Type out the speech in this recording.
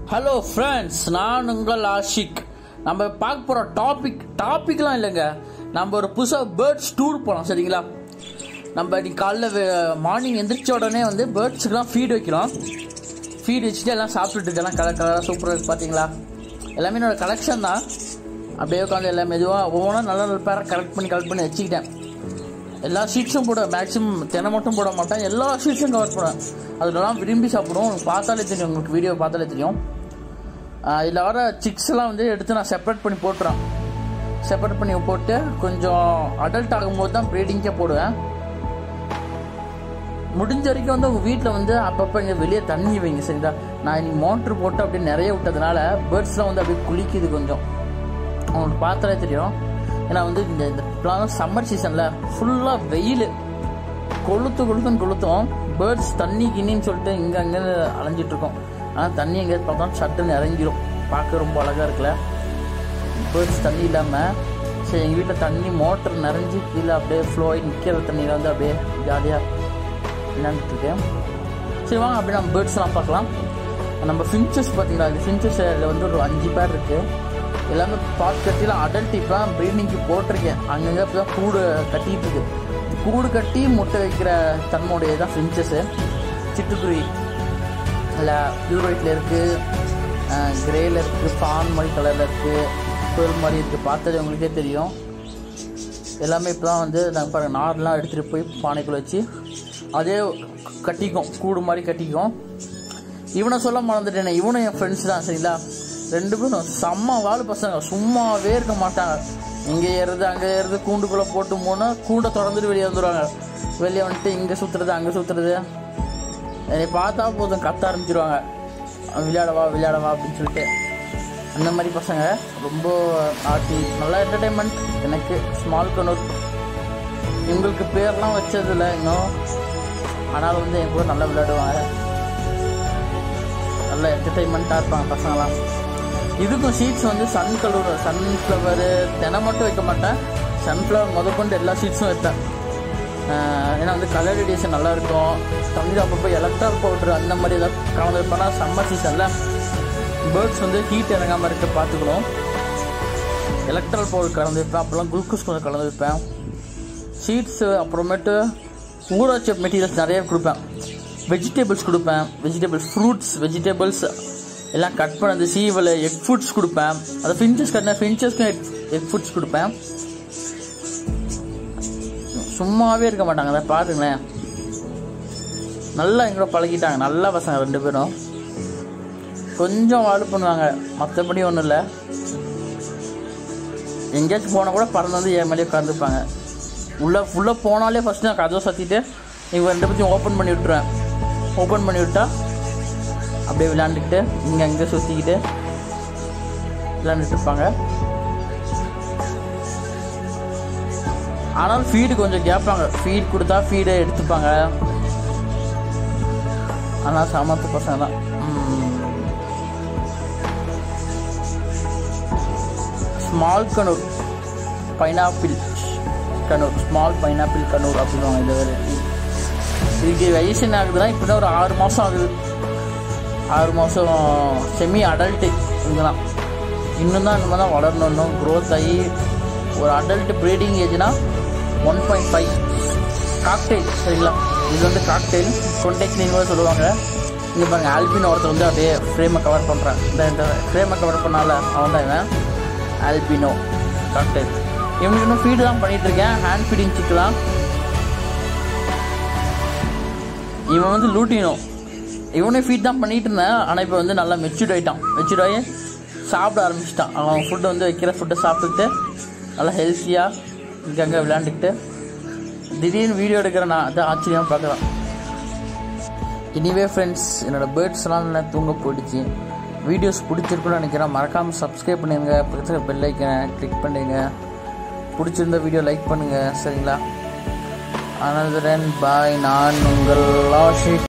hello friends நான் உங்கள் ஆஷிக் நம்ம பார்க்க போகிற டாபிக் டாபிக்லாம் இல்லைங்க நம்ம ஒரு புதுசாக பேர்ட்ஸ் டூர் போகலாம் சரிங்களா நம்ம இன்னைக்கு காலைல மார்னிங் எந்திரிச்ச உடனே வந்து பேர்ட்ஸுக்கெலாம் ஃபீட் வைக்கலாம் ஃபீட் வச்சுட்டு எல்லாம் சாப்பிட்டுட்டு இதெல்லாம் கலர் கலராக சூப்பராக இருக்குது பார்த்தீங்களா எல்லாமே என்னோட கலெக்ஷன் தான் அப்படியே உட்காந்து எல்லாம் மெதுவாக ஒவ்வொன்றா நல்ல நல்ல பேரை கலெக்ட் பண்ணி கலெக்ட் பண்ணி வச்சுக்கிட்டேன் எல்லா ஷீட்ஸும் போட மேக்ஸிமம் தினை மட்டும் போட மாட்டேன் எல்லா ஷீட்ஸும் கவர் பண்ணுவேன் அதுலலாம் விரும்பி சாப்பிடுவோம் உங்களுக்கு பார்த்தாலே தெரியும் உங்களுக்கு வீடியோ பார்த்தாலே தெரியும் இதில் வர சிக்ஸ் எல்லாம் வந்து எடுத்து நான் செப்பரேட் பண்ணி போட்டுறேன் செப்பரேட் பண்ணி போட்டு கொஞ்சம் அடல்ட் ஆகும்போது தான் ப்ரீடிங்கே போடுவேன் முடிஞ்ச வரைக்கும் வந்து உங்கள் வீட்டில் வந்து அப்பப்போ இங்கே வெளியே தண்ணி வைங்க சரிங்களா நான் இன்னைக்கு மோட்ரு போட்டு அப்படியே நிறைய விட்டதுனால பேர்ட்ஸ்லாம் வந்து அப்படியே குளிக்குது கொஞ்சம் உங்களுக்கு பார்த்தாலே தெரியும் ஏன்னா வந்து இந்த இந்த இப்பலாம் சம்மர் சீசனில் ஃபுல்லாக வெயில் கொளுத்து கொளுத்துன்னு கொளுத்தும் பேர்ட்ஸ் தண்ணி கிண்ணின்னு சொல்லிட்டு இங்கே அங்கே அலைஞ்சிட்டு இருக்கோம் ஆனால் தண்ணி எங்கேயாவது பார்த்தா சட்டுன்னு இறங்கிரும் பார்க்க ரொம்ப அழகாக இருக்குல்ல பேர்ட்ஸ் தண்ணி இல்லாமல் சரி எங்கள் வீட்டில் தண்ணி மோட்டர் நிறைஞ்சு கீழே அப்படியே ஃப்ளோ ஆகி நிற்கிற தண்ணியில் வந்து அப்படியே ஜாலியாக விளையாண்டுட்டு இருக்கேன் சரி வாங்க அப்படியே நம்ம பேர்ட்ஸ்லாம் பார்க்கலாம் நம்ம ஃபின்ச்சஸ் பார்த்தீங்களா அது ஃபின்ச்சஸ் வந்து ஒரு அஞ்சு பேர் இருக்குது எல்லாமே பாட் கட்டிலாம் அடல்ட் இப்போ ப்ரீடிங்க்கு போட்டிருக்கேன் அங்கங்கே இப்போ தான் கூடு கட்டிட்டு இருக்கு கூடு கட்டி முட்டை வைக்கிற தன்மையுடைய தான் ஃபின்ச்சஸ்ஸு சிட்டுக்குருவி இல்லை பியூர் ஒயிட்டில் இருக்குது கிரேயில் இருக்குது ஃபான் மாதிரி கலரில் இருக்குது பேர் மாதிரி இருக்குது பார்த்தது உங்களுக்கே தெரியும் எல்லாமே இப்போ தான் வந்து நாங்கள் பாருங்கள் நார்லாம் எடுத்துகிட்டு போய் பானைக்குள்ளே வச்சு அதே கட்டிக்கும் கூடு மாதிரி கட்டிக்கும் இவனை சொல்ல மறந்துட்டேனே இவனும் என் ஃப்ரெண்ட்ஸ் தான் சரிங்களா ரெண்டு பேரும் செம்ம வாழ் பசங்க சும்மாவே இருக்க மாட்டாங்க இங்கே ஏறுறது அங்கே ஏறுறது கூண்டுக்குள்ளே போட்டு போனால் கூண்டை திறந்துட்டு வெளியே வந்துடுவாங்க வெளியே வந்துட்டு இங்கே சுற்றுறது அங்கே சுற்றுறது என்னை பார்த்தா போதும் கத்த ஆரம்பிச்சிருவாங்க விளையாடவா விளையாடவா அப்படின்னு சொல்லிட்டு அந்த மாதிரி பசங்க ரொம்ப ஆட்டி நல்லா என்டர்டைன்மெண்ட் எனக்கு ஸ்மால் கனூர் இவங்களுக்கு பேர்லாம் வச்சதில்ல இன்னும் ஆனாலும் வந்து என் கூட நல்லா விளையாடுவாங்க நல்ல என்டர்டைன்மெண்ட்டாக இருப்பாங்க பசங்களாம் இதுக்கும் சீட்ஸ் வந்து சன் கலர் சன்ஃப்ளவரு தினம் மட்டும் வைக்க மாட்டேன் சன்ஃப்ளவர் முதற்கொண்டு எல்லா சீட்ஸும் வைப்பேன் ஏன்னா வந்து கலர் ரேடியேஷன் நல்லாயிருக்கும் தண்ணி அப்பப்போ எலக்ட்ரால் பவுட்ரு அந்த மாதிரி ஏதாவது கலந்து வைப்பேன்னா சம்மர் சீசனில் பேர்ட்ஸ் வந்து ஹீட் இறங்காமல் இருக்க பார்த்துக்கணும் எலக்ட்ரால் பவுடர் கலந்து வைப்பேன் அப்போல்லாம் குளுக்கோஸ் கொஞ்சம் கலந்து வைப்பேன் சீட்ஸு அப்புறமேட்டு ஊற வச்ச மெட்டீரியல்ஸ் நிறைய கொடுப்பேன் வெஜிடபிள்ஸ் கொடுப்பேன் வெஜிடபிள்ஸ் ஃப்ரூட்ஸ் வெஜிடபிள்ஸ் எல்லாம் கட் பண்ணது சீவல் எக் ஃபுட்ஸ் கொடுப்பேன் அதை ஃபின்ச்சஸ் கட்டின ஃபின்ச்சஸ்க்கும் எக் எக் ஃபுட்ஸ் கொடுப்பேன் சும்மாவே இருக்க மாட்டாங்க அதை பாருங்களேன் நல்லா எங்களோட பழகிட்டாங்க நல்ல பசங்க ரெண்டு பேரும் கொஞ்சம் வாழு பண்ணுவாங்க மற்றபடி ஒன்றும் இல்லை எங்கேயாச்சும் போனால் கூட பறந்து வந்து என் மேலே உட்காந்துருப்பாங்க உள்ளே உள்ளே போனாலே ஃபஸ்ட்டு நான் கதவை சத்திட்டு இவங்க ரெண்டு பற்றியும் ஓப்பன் பண்ணி விட்டுருவேன் ஓப்பன் பண்ணி விட்டா அப்படியே விளையாண்டுக்கிட்டு இங்கே அங்கே சுற்றிக்கிட்டு விளையாண்டுட்டு இருப்பாங்க ஆனாலும் ஃபீடு கொஞ்சம் கேட்பாங்க ஃபீட் கொடுத்தா ஃபீடை எடுத்துப்பாங்க ஆனால் சமத்து பசங்க தான் small conure pineapple conure small pineapple conure அப்படின்வாங்க இந்த வெரைட்டி இதுக்கு வயசு என்ன ஆகுதுன்னா இப்போ ஒரு ஆறு மாதம் ஆகுது ஆறு மாதம் செமி அடல்ட்டு இதுதான் இன்னும் தான் இந்த மாதிரி தான் வளரணும் இன்னும் க்ரோத் ஆகி ஒரு அடல்ட் ப்ரீடிங் ஏஜ்னா ஒன் பாயிண்ட் ஃபைவ் காக்டெயில் சரிங்களா இது வந்து காக்டெயில் கொண்டெக்னின்னு கூட சொல்லுவாங்க இங்கே பாருங்கள் ஆல்பின் ஒருத்தர் வந்து அப்படியே ஃப்ரேமை கவர் பண்ணுறேன் இந்த ஃப்ரேமை கவர் பண்ணால அவன் தான் இவன் ஆல்பினோ காக்டெயில் இவனுக்கு இன்னும் ஃபீடு தான் பண்ணிகிட்ருக்கேன் ஹேண்ட் ஃபீடிங் சிக்கலாம் இவன் வந்து லூட்டினோ இவனே ஃபீட் தான் பண்ணிகிட்டு இருந்தேன் ஆனால் இப்போ வந்து நல்லா மெச்சூர்ட் ஆகிட்டான் மெச்சூர்ட் ஆகி சாப்பிட ஆரம்பிச்சிட்டான் அவன் ஃபுட்டை வந்து வைக்கிற ஃபுட்டை சாப்பிட்டுட்டு நல்லா ஹெல்த்தியாக இங்கே அங்கே விளையாண்டுக்கிட்டு திடீர்னு வீடியோ எடுக்கிறேன் நான் அதான் ஆச்சரியமாக பார்க்குறேன் எனிவே ஃப்ரெண்ட்ஸ் என்னோடய பேர்ட்ஸ்லாம் நல்லா தூங்க போயிடுச்சு வீடியோஸ் பிடிச்சிருக்குன்னு நினைக்கிறேன் மறக்காமல் சப்ஸ்கிரைப் பண்ணிடுங்க பக்கத்தில் பெல் ஐக்கனை கிளிக் பண்ணிடுங்க பிடிச்சிருந்த வீடியோ லைக் பண்ணுங்கள் சரிங்களா அனதரன் பாய் நான் உங்கள் ஆஷிக்